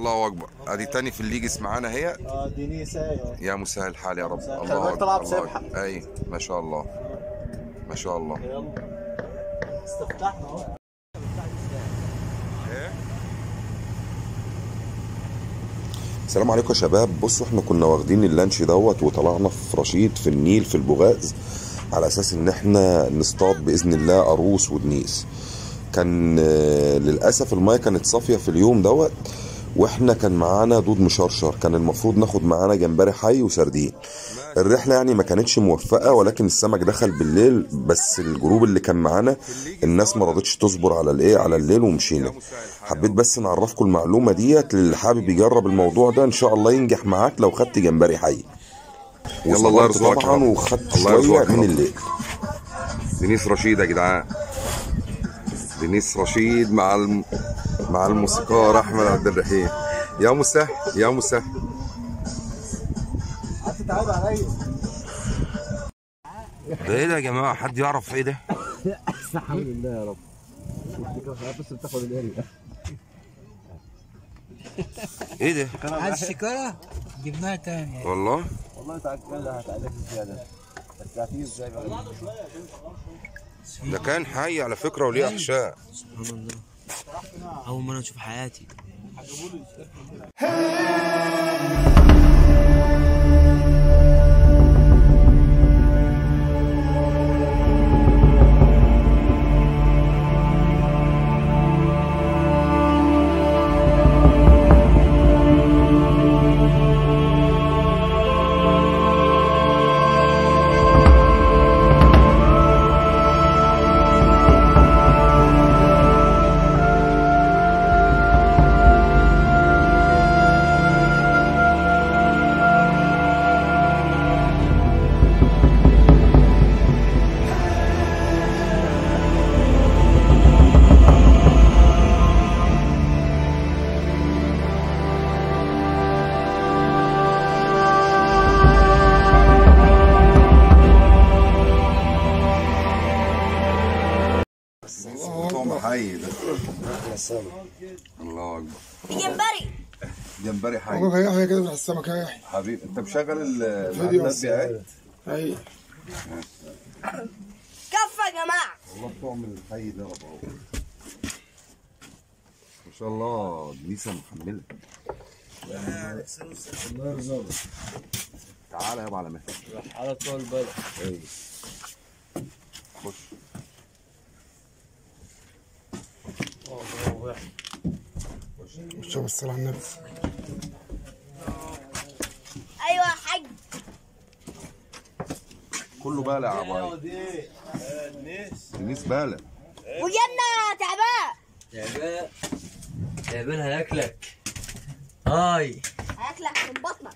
الله اكبر ادي تاني في الليجس معانا هي اه دينيس ايوه يا مسهل الحال يا رب مسهل. الله خلي بالك اكبر طلعت الله سبحة. اكبر اي ما شاء الله ما شاء الله يلا استفتحنا اهو السلام عليكم يا شباب بصوا احنا كنا واخدين اللانش دوت وطلعنا في رشيد في النيل في البوغاز على اساس ان احنا نصطاد باذن الله قاروص ودنيس كان آه، للاسف المايه كانت صافيه في اليوم دوت واحنا كان معانا دود مشرشر كان المفروض ناخد معانا جمبري حي وسردين الرحله يعني ما كانتش موفقه ولكن السمك دخل بالليل بس الجروب اللي كان معانا الناس ما رضتش تصبر على الايه على الليل ومشينا حبيت بس نعرفكم المعلومه ديت للي حابب يجرب الموضوع ده ان شاء الله ينجح معاك لو خدت جمبري حي يلا الله وصورت يرزقك يا طبعا رب. وخدت الله شويه يرزقك يا من رب. الليل دينيس رشيد يا جدعان دينيس رشيد مع الم... مع الموسيقار احمد عبد الرحيم يا مسهل يا مسهل هتتعب عليا ده ايه ده يا جماعه حد يعرف ايه ده الحمد لله يا رب بس بتاخد الاريا ايه ده عايز شكارة جبناها تاني والله والله تعال كده هتعلق زياده بس هتيجي ازاي بقى ده كان حي على فكره وليه احشاء سبحان الله أول مرة أشوف حياتي طعم حي ده الله اكبر جمبري جمبري حي هو هي كده بتاع السمك هي حبيبي انت مشغل فيديو المعدات بس. دي هي كفى يا جماعه والله طعم الحي ده رب ما شاء الله دنيسه محمله الله يرزقك تعالى يابا على مهلك على طول البلد ايه خش مش بس على النبي ايوه يا حاج كله بالع يا عباي دنيس بالع وجبنا تعبان تعبان تعبان هياكلك هاي هياكلك من بطنك